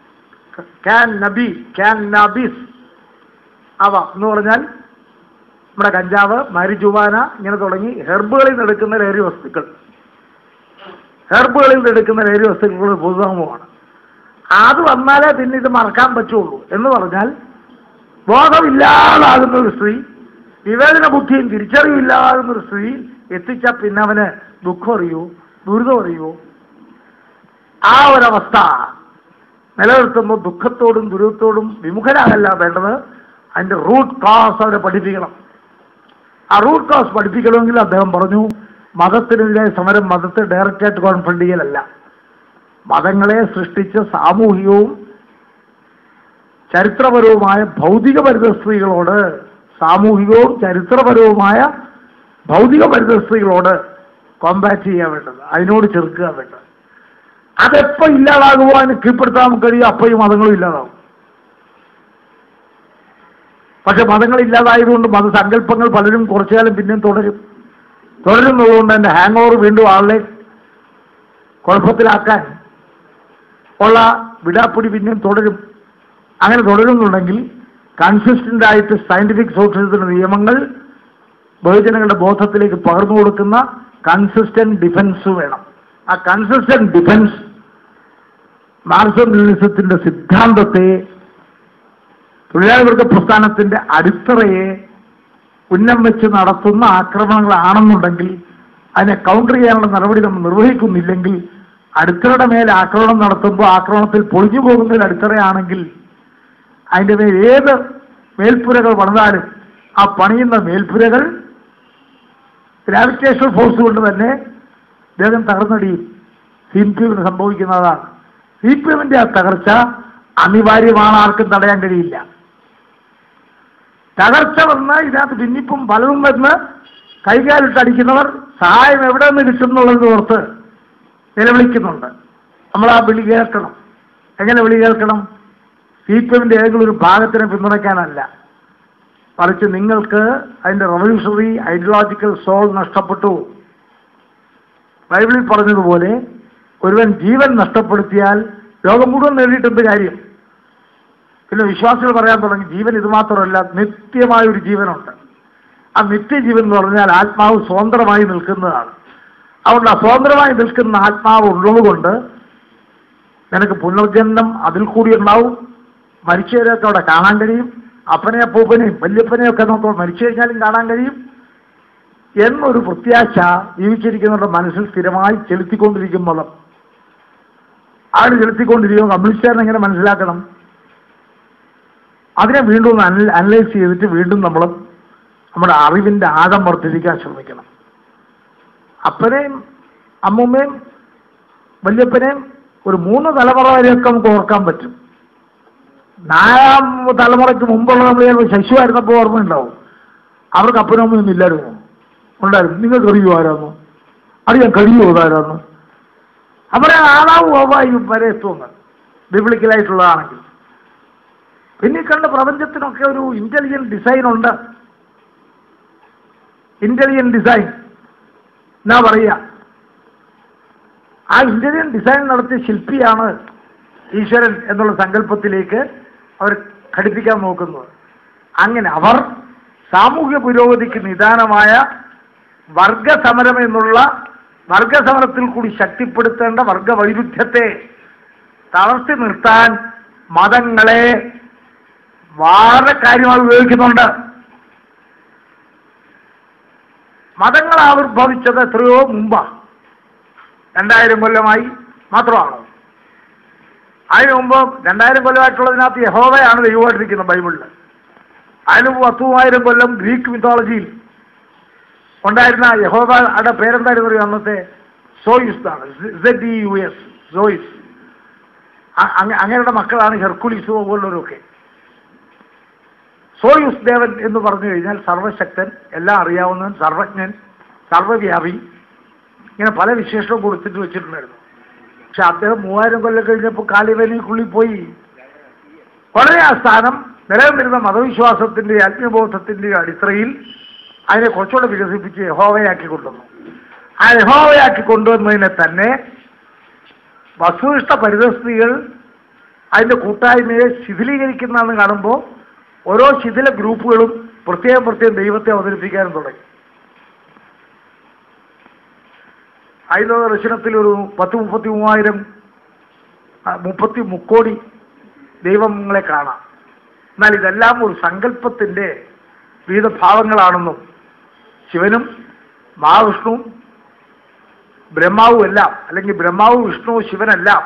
ക്യാൻ നബി ക്യാൻ നബീസ് ആവാം എന്ന് പറഞ്ഞാൽ നമ്മുടെ കഞ്ചാവ് മരിജുവാന ഇങ്ങനെ തുടങ്ങി ഹെർബുകളിൽ നിന്ന് എടുക്കുന്ന ലഹരി വസ്തുക്കൾ ഹെർബുകളിൽ നിന്ന് എടുക്കുന്ന ലഹരി വസ്തുക്കൾ പൊതുസമൂഹമാണ് അത് വന്നാലേ പിന്നെ ഇത് മറക്കാൻ പറ്റുള്ളൂ എന്ന് പറഞ്ഞാൽ ബോധമില്ലാതാകുന്ന ഒരു സ്ത്രീ വിവേചന ബുദ്ധിയും തിരിച്ചറിവില്ലാതാകുന്ന ഒരു സ്ത്രീ എത്തിച്ച പിന്നെ അവന് ദുഃഖം അറിയൂ ദുരിതം അറിയൂ ആ ഒരവസ്ഥ നിലനിർത്തുമ്പോൾ ദുഃഖത്തോടും ദുരിതത്തോടും വിമുഖരാകല്ല വേണ്ടത് അതിന്റെ റൂട്ട് കോസ് അവരെ പഠിപ്പിക്കണം ആ റൂട്ട് കോസ് പഠിപ്പിക്കണമെങ്കിൽ അദ്ദേഹം പറഞ്ഞു മതത്തിനെതിരെ സമരം മതത്തെ ഡയറക്റ്റായിട്ട് കോൺഫ്രണ്ട് ചെയ്യലല്ല മതങ്ങളെ സൃഷ്ടിച്ച സാമൂഹികവും ചരിത്രപരവുമായ ഭൗതിക പരിതസ്ഥിതികളോട് സാമൂഹികവും ചരിത്രപരവുമായ ഭൗതിക പരിതസ്ഥിതികളോട് കോമ്പാക്ട് ചെയ്യാൻ വേണ്ടത് അതിനോട് ചെറുക്കുക വേണ്ടത് അതെപ്പോ ഇല്ലാതാകുമോ അതിന് കീഴ്പ്പെടുത്താൻ കഴിയും അപ്പോൾ ഈ മതങ്ങളും ഇല്ലാതാവും പക്ഷെ മതങ്ങൾ ഇല്ലാതായതുകൊണ്ട് മതസങ്കല്പങ്ങൾ പലരും കുറച്ചു കാലം പിന്നെയും തുടരും തുടരുന്നതുകൊണ്ട് എൻ്റെ ഹാങ് ഓവർ വീണ്ടും ആളെ കുഴപ്പത്തിലാക്കാൻ ഉള്ള വിടാപ്പൊടി പിന്നെയും തുടരും അങ്ങനെ തുടരുന്നുണ്ടെങ്കിൽ കൺസിസ്റ്റന്റ് ആയിട്ട് സയന്റിഫിക് സോഷ്യലിസത്തിന്റെ നിയമങ്ങൾ ബഹുജനങ്ങളുടെ ബോധത്തിലേക്ക് പകർന്നു കൊടുക്കുന്ന കൺസിസ്റ്റന്റ് ഡിഫൻസ് വേണം ആ കൺസിസ്റ്റന്റ് ഡിഫൻസ് മാർക്സിസത്തിന്റെ സിദ്ധാന്തത്തെ തൊഴിലാളി വർഗ പ്രസ്ഥാനത്തിന്റെ അടിത്തറയെ ഉന്നം വെച്ച് നടത്തുന്ന ആക്രമണങ്ങളാണെന്നുണ്ടെങ്കിൽ അതിനെ കൗണ്ടർ ചെയ്യാനുള്ള നടപടി നമ്മൾ നിർവഹിക്കുന്നില്ലെങ്കിൽ അടിത്തറയുടെ മേൽ ആക്രമണം നടത്തുമ്പോൾ ആക്രമണത്തിൽ പൊളിഞ്ഞു പോകുന്നതിൽ അടിത്തറയാണെങ്കിൽ അതിൻ്റെ മേൽ ഏത് മേൽപ്പുരകൾ പണിതാലും ആ പണിയുന്ന മേൽപ്പുരകൾ ഗ്രാവിറ്റേഷൻ ഫോഴ്സ് കൊണ്ട് തന്നെ വേഗം തകർന്നടിയും സി പി എമ്മിന് സംഭവിക്കുന്നതാണ് സി പി എമ്മിന്റെ ആ തകർച്ച അനിവാര്യമാണ് ആർക്കും തടയാൻ കഴിയില്ല തകർച്ച വന്ന് ഇതിനകത്ത് ഭിന്നിപ്പും പലതും വന്ന് കൈകാലിട്ട് അടിക്കുന്നവർ സഹായം എവിടെ നിന്ന് കിട്ടുന്നുള്ളത് ഓർത്ത് നിലവിളിക്കുന്നുണ്ട് നമ്മൾ ആ വിളി കേൾക്കണം എങ്ങനെ വിളി കേൾക്കണം സി പി എമ്മിന്റെ ഏതെങ്കിലും ഒരു ഭാഗത്തിനെ പിന്തുണയ്ക്കാനല്ല മറിച്ച് നിങ്ങൾക്ക് അതിന്റെ റവല്യൂഷണറി ഐഡിയോളജിക്കൽ സോൾ നഷ്ടപ്പെട്ടു ബൈബിളിൽ പറഞ്ഞതുപോലെ ഒരുവൻ ജീവൻ നഷ്ടപ്പെടുത്തിയാൽ ലോകം മുഴുവൻ നേടിയിട്ടെന്ത് കാര്യം പിന്നെ വിശ്വാസികൾ പറയാൻ തുടങ്ങി ജീവൻ ഇത് മാത്രമല്ല നിത്യമായ ഒരു ജീവനുണ്ട് ആ നിത്യജീവൻ എന്ന് പറഞ്ഞാൽ ആത്മാവ് സ്വതന്ത്രമായി നിൽക്കുന്നതാണ് അതുകൊണ്ട് അസ്വതന്ത്രമായി നിൽക്കുന്ന ആത്മാവ് ഉള്ളതുകൊണ്ട് നിനക്ക് പുനർജന്മം അതിൽ കൂടി ഉണ്ടാവും മരിച്ചവരെയൊക്കെ അവിടെ കാണാൻ കഴിയും അപ്പനെ അപ്പൂപ്പനെയും വല്യപ്പനെയും ഒക്കെ നമുക്ക് മരിച്ചു കഴിഞ്ഞാലും കാണാൻ കഴിയും എന്നൊരു പ്രത്യാശ ജീവിച്ചിരിക്കുന്നവരുടെ മനസ്സിൽ സ്ഥിരമായി ചെലുത്തിക്കൊണ്ടിരിക്കും മതം ആര് ചെലുത്തിക്കൊണ്ടിരിക്കും കമ്മ്യൂണിസ്റ്റുകാരൻ എങ്ങനെ മനസ്സിലാക്കണം അതിനെ വീണ്ടും ഒന്ന് അനല അനലൈസ് ചെയ്തിട്ട് വീണ്ടും നമ്മൾ നമ്മുടെ അറിവിൻ്റെ ആഴം വർദ്ധിപ്പിക്കാൻ ശ്രമിക്കണം അപ്പനെയും അമ്മൂമ്മയും വല്യപ്പനെയും ഒരു മൂന്ന് തലമുറ വരെയൊക്കെ നമുക്ക് ഓർക്കാൻ പറ്റും നാലാം തലമുറയ്ക്ക് മുമ്പുള്ള നമ്മൾ ചിലപ്പോൾ ശശിവായിരുന്നപ്പോൾ ഓർമ്മയുണ്ടാവും അവർക്ക് അപ്പനും അമ്മയൊന്നും ഇല്ലായിരുന്നു ഉണ്ടായിരുന്നു നിങ്ങൾക്ക് അറിയുമോ ആരാന്നു അറിയാൻ കഴിയുമോ അതാരാന്നു അവരെ ആളാവും ഓവായും വരെ എത്തുമെന്ന് ബിബ്ലിക്കലായിട്ടുള്ളതാണെങ്കിൽ പിന്നെ ഈ കണ്ട പ്രപഞ്ചത്തിനൊക്കെ ഒരു ഇന്റലിജന്റ് ഡിസൈൻ ഉണ്ട് ഇന്റലിജന്റ് ഡിസൈൻ എന്നാ പറയുക ആ ഇന്റലിജന്റ് ഡിസൈൻ നടത്തിയ ശില്പിയാണ് ഈശ്വരൻ എന്നുള്ള സങ്കല്പത്തിലേക്ക് അവർ ഘടിപ്പിക്കാൻ നോക്കുന്നത് അങ്ങനെ അവർ സാമൂഹ്യ പുരോഗതിക്ക് നിദാനമായ വർഗസമരം എന്നുള്ള വർഗസമരത്തിൽ കൂടി ശക്തിപ്പെടുത്തേണ്ട വർഗവൈരുദ്ധ്യത്തെ തളർത്തി നിർത്താൻ മതങ്ങളെ വളരെ കാര്യമായി ഉപയോഗിക്കുന്നുണ്ട് മതങ്ങൾ ആവിർഭവിച്ചത് എത്രയോ മുമ്പാണ് രണ്ടായിരം കൊല്ലമായി മാത്രമാണോ അതിനു മുമ്പ് രണ്ടായിരം കൊല്ലമായിട്ടുള്ളതിനകത്ത് യഹോവയാണ് ദൈവമായിട്ടിരിക്കുന്നത് ബൈബിളിൽ അതിന് മുമ്പ് പത്ത് മൂവായിരം കൊല്ലം ഗ്രീക്ക് മിത്തോളജിയിൽ ഉണ്ടായിരുന്ന യഹോവയുടെ പേരെന്തായിരുന്നു അറിയോ അന്നത്തെ സോയിസ് ആണ് Z E U S Zeus അങ്ങനെയുള്ള മക്കളാണ് ഹെർക്കുലിസ് പോലുള്ളവരൊക്കെ സോയൂസ് ദേവൻ എന്ന് പറഞ്ഞു കഴിഞ്ഞാൽ സർവശക്തൻ എല്ലാം അറിയാവുന്നവൻ സർവജ്ഞൻ സർവവ്യാപി ഇങ്ങനെ പല വിശേഷവും കൊടുത്തിട്ട് വെച്ചിട്ടുണ്ടായിരുന്നു പക്ഷെ അദ്ദേഹം മൂവായിരം കൊല്ലം കഴിഞ്ഞപ്പോൾ കാളിവേലിക്കുള്ളിൽ പോയി വളരെ ആ സ്ഥാനം നിലനിന്നിരുന്ന മതവിശ്വാസത്തിന്റെ ആത്മബോധത്തിന്റെ അടിത്തറയിൽ അതിനെ കുറച്ചുകൂടെ വികസിപ്പിച്ച് യഹോവയാക്കി കൊണ്ടുവന്നു ആ യഹോവയാക്കി കൊണ്ടുവന്നതിനെ തന്നെ വസ്തുനിഷ്ഠ പരിതസ്ഥിതികൾ അതിന്റെ കൂട്ടായ്മയെ ശിഥിലീകരിക്കുന്നതെന്ന് കാണുമ്പോൾ ഓരോ ശിഥില ഗ്രൂപ്പുകളും പ്രത്യേകം പ്രത്യേകം ദൈവത്തെ അവതരിപ്പിക്കാനും തുടങ്ങി ഹൈന്ദവ ദർശനത്തിൽ ഒരു പത്ത് മുപ്പത്തി മൂവായിരം ആ, മുപ്പത്തി മുക്കോടി ദൈവങ്ങളെ കാണാം എന്നാൽ ഇതെല്ലാം ഒരു സങ്കല്പത്തിന്റെ വിവിധ ഭാവങ്ങളാണെന്നും ശിവനും മഹാവിഷ്ണുവും ബ്രഹ്മാവും എല്ലാം അല്ലെങ്കിൽ ബ്രഹ്മാവും വിഷ്ണുവും ശിവനെല്ലാം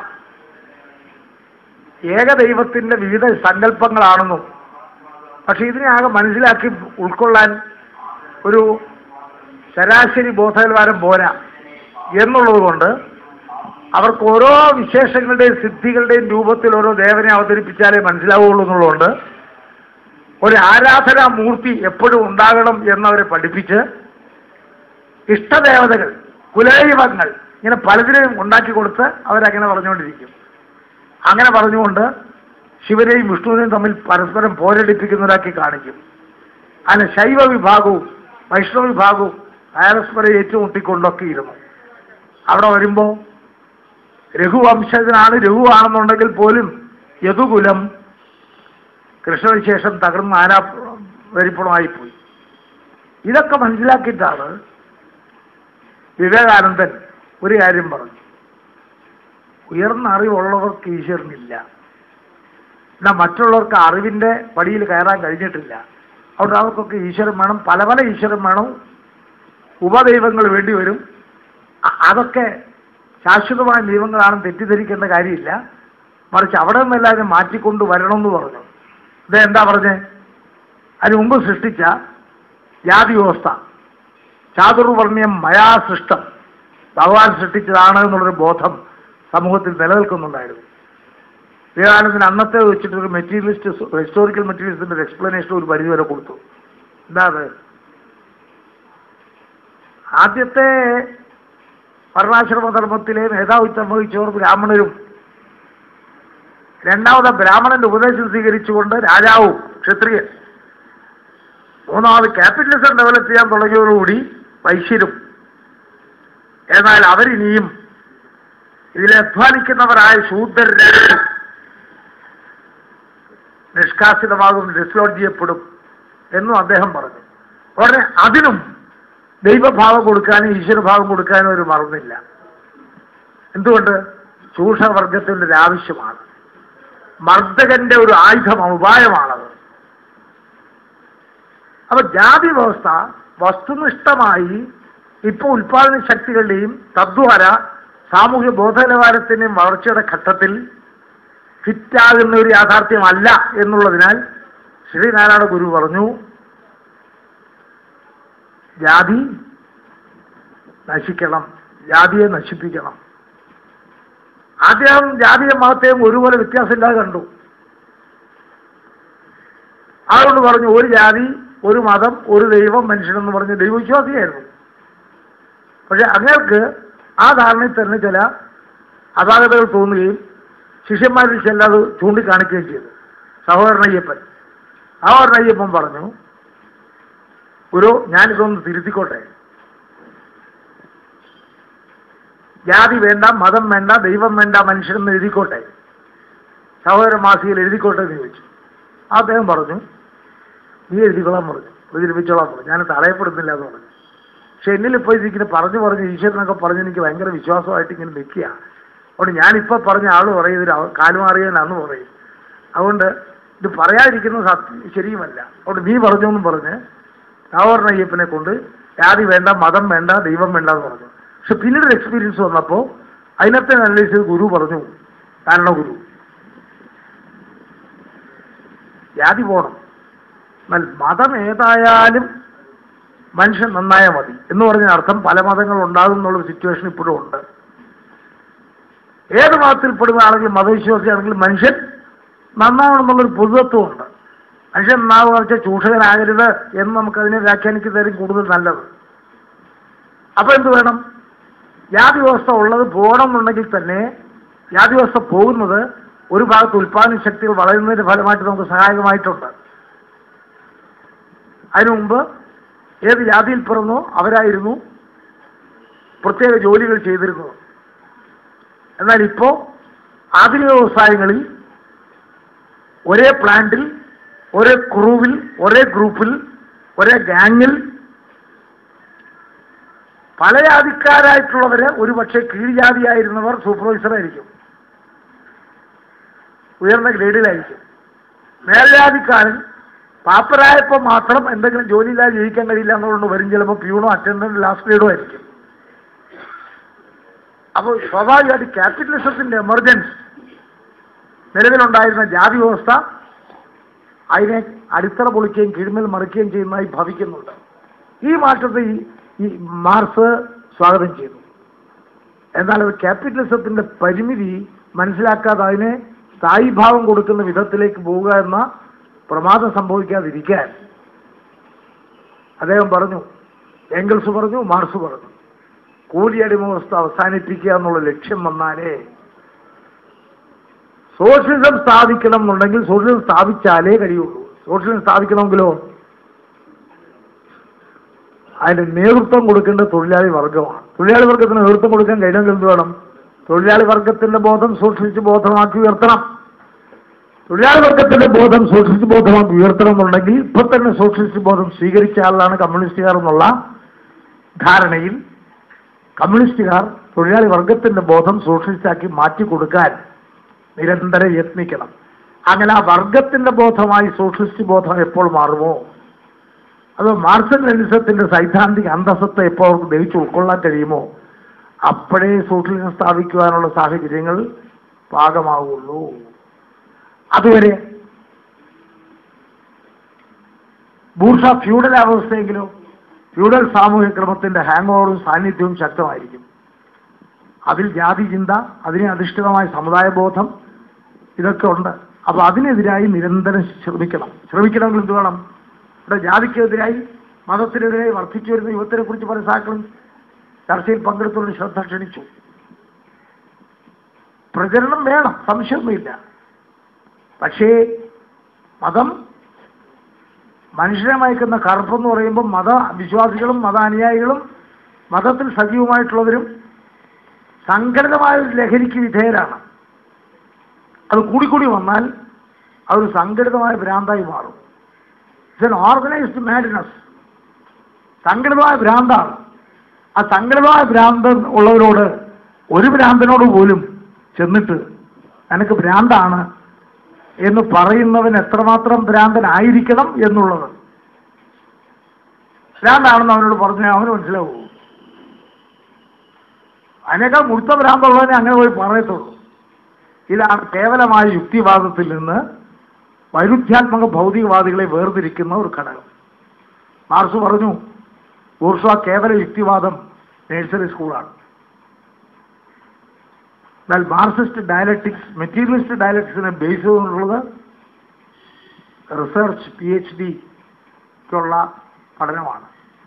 ഏകദൈവത്തിന്റെ വിവിധ സങ്കല്പങ്ങളാണെന്നും പക്ഷെ ഇതിനെ ആകെ മനസ്സിലാക്കി ഉൾക്കൊള്ളാൻ ഒരു ശരാശരി ബോധനിലവാരം പോരാ എന്നുള്ളത് കൊണ്ട് അവർക്ക് ഓരോ വിശേഷങ്ങളുടെയും സിദ്ധികളുടെയും രൂപത്തിൽ ഓരോ ദേവനെ അവതരിപ്പിച്ചാലേ മനസ്സിലാവുള്ളൂ എന്നുള്ളതുകൊണ്ട് ഒരു ആരാധനാ മൂർത്തി എപ്പോഴും ഉണ്ടാകണം എന്നവരെ പഠിപ്പിച്ച് ഇഷ്ടദേവതകൾ കുലദൈവങ്ങൾ ഇങ്ങനെ പലതിനെയും ഉണ്ടാക്കി കൊടുത്ത് അവരങ്ങനെ പറഞ്ഞുകൊണ്ടിരിക്കും അങ്ങനെ പറഞ്ഞുകൊണ്ട് ശിവനെയും വിഷ്ണുവിനെയും തമ്മിൽ പരസ്പരം പോരടിപ്പിക്കുന്നവരാക്കി കാണിക്കും അങ്ങനെ ശൈവ വിഭാഗവും വൈഷ്ണവ വിഭാഗവും പരസ്പരം ഏറ്റുമുട്ടിക്കൊണ്ടൊക്കെ ഇരുന്നു അവിടെ വരുമ്പോൾ രഘുവംശജനാണ് രഘുവാണെന്നുണ്ടെങ്കിൽ പോലും യദുകുലം കൃഷ്ണന് ശേഷം തകർന്ന് ആനാ വരിപ്പണമായിപ്പോയി ഇതൊക്കെ മനസ്സിലാക്കിയിട്ടാണ് വിവേകാനന്ദൻ ഒരു കാര്യം പറഞ്ഞു ഉയർന്ന അറിവുള്ളവർക്ക് ഈശ്വരനില്ല എന്നാൽ മറ്റുള്ളവർക്ക് അറിവിൻ്റെ പടിയിൽ കയറാൻ കഴിഞ്ഞിട്ടില്ല അതുകൊണ്ട് അവർക്കൊക്കെ ഈശ്വരൻ വേണം പല പല ഈശ്വരൻ വേണം ഉപദൈവങ്ങൾ വേണ്ടി വരും അ- അതൊക്കെ ശാശ്വതമായ ദൈവങ്ങളാണെന്ന് തെറ്റിദ്ധരിക്കേണ്ട കാര്യമില്ല മറിച്ച് അവിടെ നിന്നെല്ലാവരും മാറ്റിക്കൊണ്ട് വരണമെന്ന് പറഞ്ഞു ഇത് എന്താ പറഞ്ഞേ അതിന് മുമ്പ് സൃഷ്ടിച്ച ജാതി വ്യവസ്ഥ ചാതുർവർണ്ണ്യം മയാ സൃഷ്ടം ഭഗവാൻ സൃഷ്ടിച്ചതാണ് എന്നുള്ളൊരു ബോധം സമൂഹത്തിൽ നിലനിൽക്കുന്നുണ്ടായിരുന്നു വിവേകാനന്ദൻ അന്നത്തെ വെച്ചിട്ട് ഒരു മെറ്റീരിയലിസ്റ്റ് ഹിസ്റ്റോറിക്കൽ മെറ്റീരിയലിസ്റ്റിന്റെ ഒരു എക്സ്പ്ലനേഷൻ ഒരു പരിധി വരെ കൊടുത്തു എന്താ അത് ആദ്യത്തെ വർണ്ണാശ്രമ ധർമ്മത്തിലെ മേധാവിത്വം വഹിച്ചവർ ബ്രാഹ്മണരും രണ്ടാമത് ബ്രാഹ്മണന്റെ ഉപദേശം സ്വീകരിച്ചുകൊണ്ട് രാജാവും ക്ഷത്രിയൻ മൂന്നാമത് ക്യാപിറ്റലിസം ഡെവലപ്പ് ചെയ്യാൻ തുടങ്ങിയതോടുകൂടി വൈശ്യരും എന്നാൽ അവരിനിയും ഇതിലെ അധ്വാനിക്കുന്നവരായ ശൂദ്രരെ നിഷ്കാസിതമാകും ഡിസ്ലോഡ് ചെയ്യപ്പെടും എന്നും അദ്ദേഹം പറഞ്ഞു ഉടനെ അതിനും ദൈവഭാവം കൊടുക്കാനും ഈശ്വരഭാവം കൊടുക്കാനും ഒരു മറന്നില്ല എന്തുകൊണ്ട് ചൂഷവർഗത്തിൻ്റെ ഒരു ആവശ്യമാണ് മർദ്ദകന്റെ ഒരു ആയുധമാണ് ഉപായമാണത് അപ്പൊ ജാതി വ്യവസ്ഥ വസ്തുനിഷ്ഠമായി ഇപ്പോൾ ഉൽപാദന ശക്തികളുടെയും തദ്വാര സാമൂഹ്യ ബോധനിലവാരത്തിന്റെയും വളർച്ചയുടെ ഘട്ടത്തിൽ ഫിറ്റാകുന്ന ഒരു യാഥാർത്ഥ്യമല്ല എന്നുള്ളതിനാൽ ശ്രീനാരായണ ഗുരു പറഞ്ഞു ജാതി നശിക്കണം ജാതിയെ നശിപ്പിക്കണം ആദ്യം ജാതിയും മതത്തെയും ഒരുപോലെ വ്യത്യാസമില്ലാതെ കണ്ടു അതുകൊണ്ട് പറഞ്ഞു ഒരു ജാതി ഒരു മതം ഒരു ദൈവം മനുഷ്യനെന്ന് പറഞ്ഞ് ദൈവവിശ്വാസിയായിരുന്നു പക്ഷെ അങ്ങേർക്ക് ആ ധാരണയിൽ തന്നെ ചില അപാകതകൾ തോന്നുകയും ശിഷ്യന്മാരിൽ ചില അത് ചൂണ്ടിക്കാണിക്കുകയും ചെയ്തു സഹോദരൻ അയ്യപ്പൻ സഹോദരൻ അയ്യപ്പൻ പറഞ്ഞു ഗുരു ഞാനിതൊന്ന് തിരുത്തിക്കോട്ടെ ജാതി വേണ്ട മതം വേണ്ട ദൈവം വേണ്ട മനുഷ്യനെന്ന് എഴുതിക്കോട്ടെ സഹോദര മാസികയിൽ എഴുതിക്കോട്ടെ എന്ന് ചോദിച്ചു അദ്ദേഹം പറഞ്ഞു നീ എഴുതിക്കൊള്ളാൻ പറഞ്ഞു പ്രചരിപ്പിച്ചോളാൻ പറഞ്ഞു ഞാൻ തടയപ്പെടുന്നില്ല എന്ന് പറഞ്ഞു പക്ഷെ എന്നിൽ ഇപ്പോൾ ഇതിങ്ങനെ പറഞ്ഞു പറഞ്ഞ് ഈശ്വരനൊക്കെ പറഞ്ഞ് എനിക്ക് ഭയങ്കര വിശ്വാസമായിട്ട് ഇങ്ങനെ നിൽക്കുക അതുകൊണ്ട് ഞാനിപ്പോൾ പറഞ്ഞ ആൾ പറയും ഇതിൽ കാലുമാറിയാനാന്ന് പറയും അതുകൊണ്ട് ഇത് പറയാതിരിക്കുന്നത് സത്യം ശരിയുമല്ല അതുകൊണ്ട് നീ പറഞ്ഞു എന്നും പറഞ്ഞ് സഹോദരൻ അയ്യപ്പനെ കൊണ്ട് ജാതി വേണ്ട മതം വേണ്ട ദൈവം വേണ്ട എന്ന് പറഞ്ഞു പക്ഷെ പിന്നീട് ഒരു എക്സ്പീരിയൻസ് വന്നപ്പോൾ അതിനകത്തെ അനലൈസ് ചെയ്ത് ഗുരു പറഞ്ഞു കാരണ ഗുരു ജാതി പോകണം എന്നാൽ മതം ഏതായാലും മനുഷ്യൻ നന്നായാൽ മതി എന്ന് പറഞ്ഞ അർത്ഥം പല മതങ്ങൾ ഉണ്ടാകും എന്നുള്ളൊരു സിറ്റുവേഷൻ ഇപ്പോഴും ഉണ്ട് ഏത് മതത്തിൽപ്പെടുന്ന ആണെങ്കിലും മതവിശ്വാസിയാണെങ്കിലും മനുഷ്യൻ നന്നാവണം എന്നുള്ളൊരു പൊതുതത്വമുണ്ട് മനുഷ്യൻ നന്നാവുക വെച്ചാൽ ചൂഷകനാകരുത് എന്ന് നമുക്കതിനെ വ്യാഖ്യാനിക്കുന്നതായിരിക്കും കൂടുതൽ നല്ലത് അപ്പൊ എന്ത് വേണം ജാതി വ്യവസ്ഥ ഉള്ളത് പോകണം എന്നുണ്ടെങ്കിൽ തന്നെ ജാതി വ്യവസ്ഥ പോകുന്നത് ഒരു ഭാഗത്ത് ഉൽപ്പാദന ശക്തികൾ വളരുന്നതിന്റെ ഫലമായിട്ട് നമുക്ക് സഹായകമായിട്ടുണ്ട് അതിനു മുമ്പ് ഏത് ജാതിയിൽ പിറന്നോ അവരായിരുന്നു പ്രത്യേക ജോലികൾ ചെയ്തിരുന്നത് എന്നാൽ ഇപ്പോൾ ആധുനിക വ്യവസായങ്ങളിൽ ഒരേ പ്ലാന്റിൽ ഒരേ ക്രൂവിൽ ഒരേ ഗ്രൂപ്പിൽ ഒരേ ഗാങ്ങിൽ പല ജാതിക്കാരായിട്ടുള്ളവര് ഒരു പക്ഷേ കീഴ്ജാതിയായിരുന്നവർ സൂപ്പർവൈസറായിരിക്കും ഉയർന്ന ഗ്രേഡിലായിരിക്കും മേൽജാതിക്കാരൻ പാപ്പരായപ്പോൾ മാത്രം എന്തെങ്കിലും ജോലിയില്ലാതെ ജീവിക്കാൻ കഴിയില്ല എന്നുകൊണ്ട് വരും ചിലപ്പോൾ പ്യൂണോ അറ്റൻഡന്റ് ലാസ്റ്റ് ഗ്രേഡോ ആയിരിക്കും അപ്പോൾ സ്വാഭാവികമായിട്ട് ക്യാപിറ്റലിസത്തിന്റെ എമർജൻസ് നിലവിലുണ്ടായിരുന്ന ജാതി വ്യവസ്ഥ അതിനെ അടിത്തറ പൊളിക്കുകയും കീഴ്മേൽ മറിക്കുകയും ചെയ്യുന്നതായി ഭവിക്കുന്നുണ്ട് ഈ മാറ്റത്തെ ഈ ഈ മാർസ് സ്വാഗതം ചെയ്തു എന്നാൽ അത് ക്യാപിറ്റലിസത്തിന്റെ പരിമിതി മനസ്സിലാക്കാതെ അതിനെ സ്ഥായീഭാവം കൊടുക്കുന്ന വിധത്തിലേക്ക് പോവുക എന്ന പ്രമാദം സംഭവിക്കാതിരിക്കാൻ അദ്ദേഹം പറഞ്ഞു എംഗൽസ് പറഞ്ഞു മാർസ് പറഞ്ഞു കൂലിയടിമ വ്യവസ്ഥ അവസാനിപ്പിക്കുക എന്നുള്ള ലക്ഷ്യം വന്നാലേ സോഷ്യലിസം സ്ഥാപിക്കണം എന്നുണ്ടെങ്കിൽ സോഷ്യലിസം സ്ഥാപിച്ചാലേ കഴിയുള്ളൂ സോഷ്യലിസം സ്ഥാപിക്കണമെങ്കിലോ അതിന്റെ നേതൃത്വം കൊടുക്കേണ്ട തൊഴിലാളി വർഗമാണ് തൊഴിലാളി വർഗത്തിന് നേതൃത്വം കൊടുക്കാൻ കഴിയണമെങ്കിൽ എന്ത് വേണം തൊഴിലാളി വർഗത്തിന്റെ ബോധം സോഷ്യലിസ്റ്റ് ബോധമാക്കി ഉയർത്തണം തൊഴിലാളി വർഗത്തിന്റെ ബോധം സോഷ്യലിസ്റ്റ് ബോധമാക്കി ഉയർത്തണം എന്നുണ്ടെങ്കിൽ ഇപ്പൊ തന്നെ സോഷ്യലിസ്റ്റ് ബോധം സ്വീകരിച്ച ആളാണ് കമ്മ്യൂണിസ്റ്റുകാർ എന്നുള്ള ധാരണയിൽ കമ്മ്യൂണിസ്റ്റുകാർ തൊഴിലാളി വർഗത്തിന്റെ ബോധം സോഷ്യലിസ്റ്റാക്കി മാറ്റി കൊടുക്കാൻ നിരന്തരം യത്നിക്കണം അങ്ങനെ ആ വർഗത്തിന്റെ ബോധമായി സോഷ്യലിസ്റ്റ് ബോധം എപ്പോൾ മാറുമോ അത് മാർക്സൻ ലെനിസത്തിന്റെ സൈദ്ധാന്തിക അന്തസ്സത്തെ എപ്പോൾ അവർക്ക് ദഹിച്ച് ഉൾക്കൊള്ളാൻ കഴിയുമോ അപ്പോഴേ സോഷ്യലിസം സ്ഥാപിക്കുവാനുള്ള സാഹചര്യങ്ങൾ പാകമാവുള്ളൂ അതുവരെ ബൂർഷ ഫ്യൂഡൽ അവസ്ഥയെങ്കിലോ ഫ്യൂഡൽ സാമൂഹ്യ ക്രമത്തിന്റെ ഹാങ് ഓവറും സാന്നിധ്യവും ശക്തമായിരിക്കും അതിൽ ജാതി ചിന്ത അതിനെ അധിഷ്ഠിതമായ സമുദായ ബോധം ഇതൊക്കെ ഉണ്ട് അപ്പൊ അതിനെതിരായി നിരന്തരം ശ്രമിക്കണം ശ്രമിക്കണമെങ്കിൽ എന്ത് വേണം ഇവിടെ ജാതിക്കെതിരായി മതത്തിനെതിരായി വർദ്ധിച്ചു വരുന്ന യുവത്തിനെ കുറിച്ച് പല സാക്കളും ചർച്ചയിൽ പങ്കെടുത്തുകൊണ്ട് ശ്രദ്ധ ക്ഷണിച്ചു പ്രചരണം വേണം സംശയമൊന്നുമില്ല പക്ഷേ മതം മനുഷ്യനെ മയക്കുന്ന കറുപ്പെന്ന് പറയുമ്പോൾ മത വിശ്വാസികളും മത അനുയായികളും മതത്തിൽ സജീവമായിട്ടുള്ളവരും സംഘടിതമായ ഒരു ലഹരിക്ക് വിധേയരാണ് അത് കൂടിക്കൂടി വന്നാൽ അതൊരു സംഘടിതമായ ഭ്രാന്തായി മാറും ഇറ്റ്സ് എൻ ഓർഗനൈസ്ഡ് മാഡ്നസ് സംഘടിതമായ ഭ്രാന്താണ് ആ സംഘടിതമായ ഭ്രാന്ത് ഉള്ളവരോട് ഒരു ഭ്രാന്തനോട് പോലും ചെന്നിട്ട് എനിക്ക് ഭ്രാന്താണ് എന്ന് പറയുന്നവൻ എത്രമാത്രം ഭ്രാന്തനായിരിക്കണം എന്നുള്ളത് ഭ്രാന്താണെന്ന് അവനോട് പറഞ്ഞാൽ അവന് മനസ്സിലാവൂ അതിനേക്കാൾ മുഴുത്ത ഭ്രാന്തുള്ളവനെ അങ്ങനെ പോയി പറയത്തുള്ളൂ ഇതാണ് കേവലമായ യുക്തിവാദത്തിൽ നിന്ന് വൈരുദ്ധ്യാത്മക ഭൗതികവാദികളെ വേർതിരിക്കുന്ന ഒരു ഘടകം മാർസ് പറഞ്ഞു ഊർഷ കേവല യുക്തിവാദം നേഴ്സറി സ്കൂളാണ് എന്നാൽ മാർക്സിസ്റ്റ് ഡയലക്ടിക്സ് മെറ്റീരിയലിസ്റ്റ് ഡയലക്ടിക്സിനെ ബേസ് ചെയ്തുകൊണ്ടുള്ളത് റിസർച്ച് പി എച്ച് ഡിക്കുള്ള പഠനമാണ്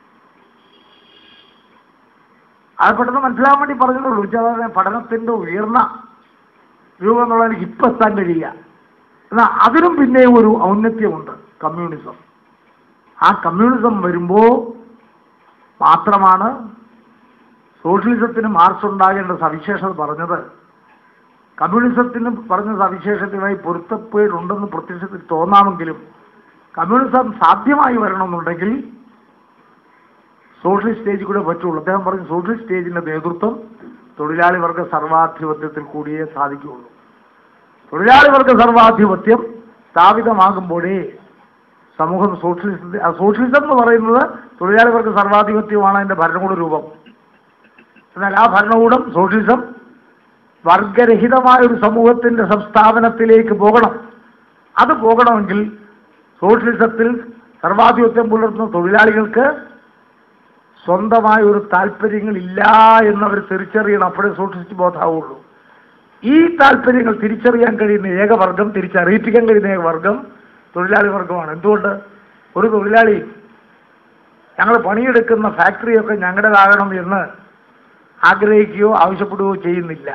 അത് പെട്ടെന്ന് മനസ്സിലാകാൻ വേണ്ടി പറഞ്ഞുള്ളൂ വെച്ചാൽ പഠനത്തിന്റെ ഉയർന്ന രൂപം എന്നുള്ള എനിക്ക് ഇപ്പം എത്താൻ കഴിയില്ല എന്നാൽ അതിനും പിന്നെയും ഒരു ഔന്നത്യമുണ്ട് കമ്മ്യൂണിസം ആ കമ്മ്യൂണിസം വരുമ്പോൾ മാത്രമാണ് സോഷ്യലിസത്തിന് മാർക്സ് ഉണ്ടാകേണ്ട സവിശേഷത പറഞ്ഞത് കമ്മ്യൂണിസത്തിന് പറഞ്ഞ സവിശേഷതയുമായി പൊരുത്തപ്പെടുണ്ടെന്ന് പ്രത്യക്ഷത്തിൽ തോന്നാമെങ്കിലും കമ്മ്യൂണിസം സാധ്യമായി വരണമെന്നുണ്ടെങ്കിൽ സോഷ്യലിസ്റ്റ് സ്റ്റേജിൽ കൂടെ പറ്റുള്ളൂ അദ്ദേഹം പറഞ്ഞു സോഷ്യലിസ്റ്റ് സ്റ്റേജിന്റെ നേതൃത്വം തൊഴിലാളി വർഗ സർവാധിപത്യത്തിൽ കൂടിയേ സാധിക്കുകയുള്ളൂ തൊഴിലാളി വർഗ സർവാധിപത്യം സ്ഥാപിതമാകുമ്പോഴേ സമൂഹം സോഷ്യലിസത്തെ ആ സോഷ്യലിസം എന്ന് പറയുന്നത് തൊഴിലാളി വർഗ സർവാധിപത്യമാണ് അതിന്റെ ഭരണകൂട രൂപം എന്നാൽ ആ ഭരണകൂടം സോഷ്യലിസം വർഗരഹിതമായ ഒരു സമൂഹത്തിന്റെ സംസ്ഥാപനത്തിലേക്ക് പോകണം അത് പോകണമെങ്കിൽ സോഷ്യലിസത്തിൽ സർവാധിപത്യം പുലർത്തുന്ന തൊഴിലാളികൾക്ക് സ്വന്തമായ ഒരു താല്പര്യങ്ങൾ ഇല്ല എന്നവർ തിരിച്ചറിയണം അപ്പോഴേ സോഷ്യലിസ്റ്റ് ബോധമാവുള്ളൂ ഈ താല്പര്യങ്ങൾ തിരിച്ചറിയാൻ കഴിയുന്ന ഏകവർഗം തിരിച്ചറിയിപ്പിക്കാൻ കഴിയുന്ന ഏകവർഗം തൊഴിലാളി വർഗമാണ് എന്തുകൊണ്ട് ഒരു തൊഴിലാളി ഞങ്ങൾ പണിയെടുക്കുന്ന ഫാക്ടറിയൊക്കെ ഞങ്ങളുടേതാകണം എന്ന് ആഗ്രഹിക്കുകയോ ആവശ്യപ്പെടുകയോ ചെയ്യുന്നില്ല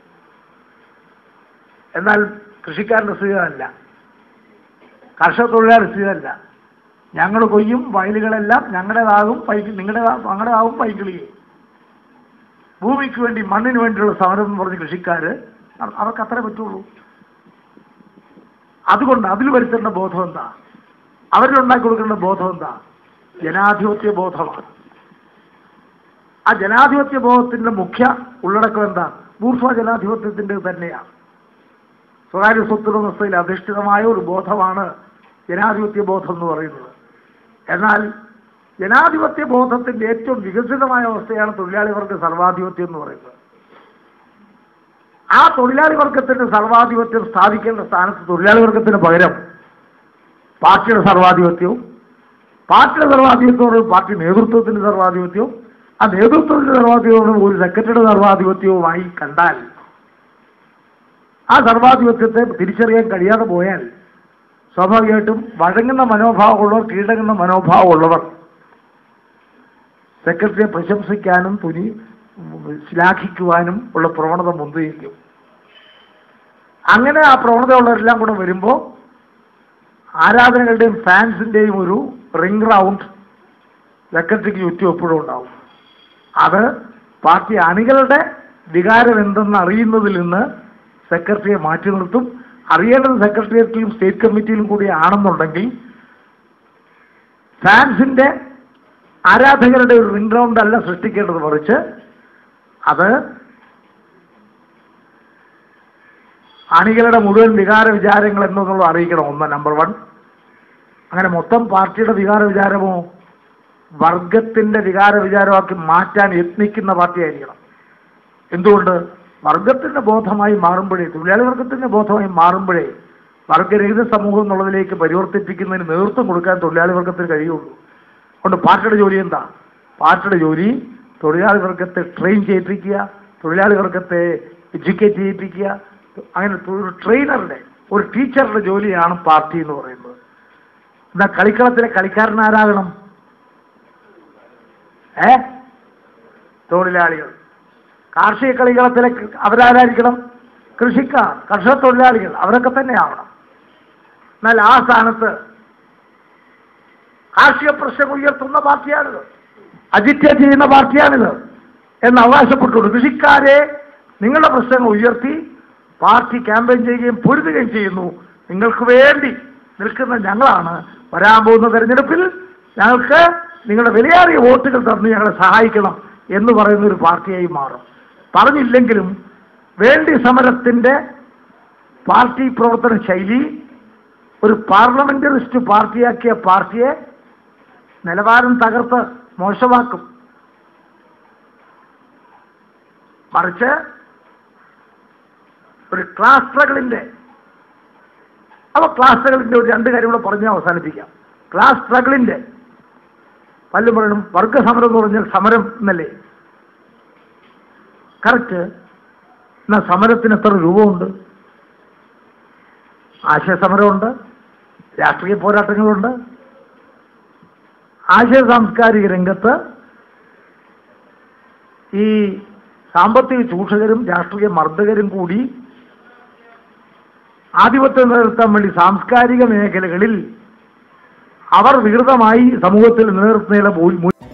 എന്നാൽ കൃഷിക്കാരൻ്റെ സ്ഥിതിയല്ല കർഷക തൊഴിലാളി സ്ഥിതിയല്ല ഞങ്ങൾ കൊയ്യും വയലുകളെല്ലാം ഞങ്ങളുടേതാകും പൈക്ക് നിങ്ങളുടേതാകും ഞങ്ങളുടേതാകും പൈക്കിളിയെ ഭൂമിക്ക് വേണ്ടി മണ്ണിന് വേണ്ടിയുള്ള സമരം എന്ന് പറഞ്ഞ കൃഷിക്കാർ അവർക്ക് അത്രേ പറ്റുള്ളൂ അതുകൊണ്ട് അതിൽ വരുത്തേണ്ട ബോധം എന്താ അവരിലുണ്ടാക്കി കൊടുക്കേണ്ട ബോധം എന്താ ജനാധിപത്യ ബോധമാണ് ആ ജനാധിപത്യ ബോധത്തിന്റെ മുഖ്യ ഉള്ളടക്കം എന്താ ബൂർഫ ജനാധിപത്യത്തിന്റെ തന്നെയാണ് സ്വകാര്യ സ്വത്തുടമസ്ഥയിൽ അധിഷ്ഠിതമായ ഒരു ബോധമാണ് ജനാധിപത്യ ബോധം എന്ന് പറയുന്നത് എന്നാൽ ജനാധിപത്യ ബോധത്തിന്റെ ഏറ്റവും വികസിതമായ അവസ്ഥയാണ് തൊഴിലാളി വർഗ സർവാധിപത്യം എന്ന് പറയുന്നത് ആ തൊഴിലാളി വർഗത്തിന്റെ സർവാധിപത്യം സ്ഥാപിക്കേണ്ട സ്ഥാനത്ത് തൊഴിലാളി വർഗത്തിന് പകരം പാർട്ടിയുടെ സർവാധിപത്യവും പാർട്ടിയുടെ സർവാധിപത്യവും പാർട്ടി നേതൃത്വത്തിന്റെ സർവാധിപത്യവും ആ നേതൃത്വത്തിന്റെ സർവാധിപത്യവും ഒരു സെക്രട്ടറിയുടെ സർവാധിപത്യവുമായി കണ്ടാൽ ആ സർവാധിപത്യത്തെ തിരിച്ചറിയാൻ കഴിയാതെ പോയാൽ സ്വാഭാവികമായിട്ടും വഴങ്ങുന്ന മനോഭാവമുള്ളവർ കീഴടങ്ങുന്ന മനോഭാവമുള്ളവർ സെക്രട്ടറിയെ പ്രശംസിക്കാനും തുനി ശ്ലാഘിക്കുവാനും ഉള്ള പ്രവണത മുൻവയ്ക്കും അങ്ങനെ ആ പ്രവണതയുള്ളവരെല്ലാം കൂടെ വരുമ്പോൾ ആരാധനകളുടെയും ഫാൻസിൻ്റെയും ഒരു റിംഗ് റൗണ്ട് സെക്രട്ടറിക്ക് ചുറ്റും എപ്പോഴും ഉണ്ടാവും അത് പാർട്ടി അണികളുടെ വികാരം എന്തെന്ന് അറിയുന്നതിൽ നിന്ന് സെക്രട്ടറിയെ മാറ്റി നിർത്തും അറിയേണ്ടത് സെക്രട്ടേറിയറ്റിലും സ്റ്റേറ്റ് കമ്മിറ്റിയിലും കൂടി ആണെന്നുണ്ടെങ്കിൽ ഫാൻസിന്റെ ആരാധകരുടെ ഒരു റിംഗ് റൗണ്ട് അല്ല സൃഷ്ടിക്കേണ്ടത് മറിച്ച് അത് അണികളുടെ മുഴുവൻ വികാര വിചാരങ്ങൾ എന്നുള്ളത് അറിയിക്കണം ഒന്ന് നമ്പർ വൺ അങ്ങനെ മൊത്തം പാർട്ടിയുടെ വികാര വിചാരമോ വർഗത്തിന്റെ വികാര വിചാരമാക്കി മാറ്റാൻ യത്നിക്കുന്ന പാർട്ടിയായിരിക്കണം എന്തുകൊണ്ട് വർഗത്തിന്റെ ബോധമായി മാറുമ്പോഴേ തൊഴിലാളി വർഗത്തിന്റെ ബോധമായി മാറുമ്പോഴേ വർഗരഹിത സമൂഹം എന്നുള്ളതിലേക്ക് പരിവർത്തിപ്പിക്കുന്നതിന് നേതൃത്വം കൊടുക്കാൻ തൊഴിലാളി വർഗത്തിന് കഴിയുള്ളൂ അതുകൊണ്ട് പാർട്ടിയുടെ ജോലി എന്താ പാർട്ടിയുടെ ജോലി തൊഴിലാളി വർഗത്തെ ട്രെയിൻ ചെയ്യിപ്പിക്കുക തൊഴിലാളി വർഗത്തെ എഡ്യൂക്കേറ്റ് ചെയ്യിപ്പിക്കുക അങ്ങനെ ഒരു ട്രെയിനറുടെ ഒരു ടീച്ചറുടെ ജോലിയാണ് പാർട്ടി എന്ന് പറയുന്നത് എന്നാ കളിക്കളത്തിലെ കളിക്കാരൻ ആരാകണം ഏ തൊഴിലാളികൾ കാർഷിക കളികളത്തിലെ അവരാരായിരിക്കണം കൃഷിക്കാർ കർഷക തൊഴിലാളികൾ അവരൊക്കെ തന്നെ ആവണം എന്നാൽ ആ സ്ഥാനത്ത് കാർഷിക പ്രശ്നം ഉയർത്തുന്ന പാർട്ടിയാണിത് അജിറ്റേറ്റ് ചെയ്യുന്ന പാർട്ടിയാണിത് എന്ന് അവകാശപ്പെട്ടുകൊണ്ട് കൃഷിക്കാരെ നിങ്ങളുടെ പ്രശ്നങ്ങൾ ഉയർത്തി പാർട്ടി ക്യാമ്പയിൻ ചെയ്യുകയും പൊരുതുകയും ചെയ്യുന്നു നിങ്ങൾക്ക് വേണ്ടി നിൽക്കുന്ന ഞങ്ങളാണ് വരാൻ പോകുന്ന തെരഞ്ഞെടുപ്പിൽ ഞങ്ങൾക്ക് നിങ്ങളുടെ വിലയേറിയ വോട്ടുകൾ തന്ന് ഞങ്ങളെ സഹായിക്കണം എന്ന് പറയുന്ന ഒരു പാർട്ടിയായി മാറും പറഞ്ഞില്ലെങ്കിലും വേണ്ടി സമരത്തിന്റെ പാർട്ടി പ്രവർത്തന ശൈലി ഒരു പാർലമെന്ററിസ്റ്റ് പാർട്ടിയാക്കിയ പാർട്ടിയെ നിലവാരം തകർത്ത് മോശമാക്കും മറിച്ച് ഒരു ക്ലാസ് സ്ട്രഗിളിന്റെ അപ്പൊ ക്ലാസ് സ്ട്രഗിളിന്റെ ഒരു രണ്ട് കാര്യം കൂടെ പറഞ്ഞ് അവസാനിപ്പിക്കാം ക്ലാസ് സ്ട്രഗിളിന്റെ പല്ലും പറയണം വർഗ സമരം എന്ന് പറഞ്ഞാൽ സമരം എന്നല്ലേ കറക്റ്റ് എന്നാ സമരത്തിന് എത്ര രൂപമുണ്ട് ആശയ സമരമുണ്ട് രാഷ്ട്രീയ പോരാട്ടങ്ങളുണ്ട് ആശയ സാംസ്കാരിക രംഗത്ത് ഈ സാമ്പത്തിക ചൂഷകരും രാഷ്ട്രീയ മർദ്ദകരും കൂടി ആധിപത്യം നിലനിർത്താൻ വേണ്ടി സാംസ്കാരിക മേഖലകളിൽ അവർ വികൃതമായി സമൂഹത്തിൽ നിലനിർത്തുന്നതിലെ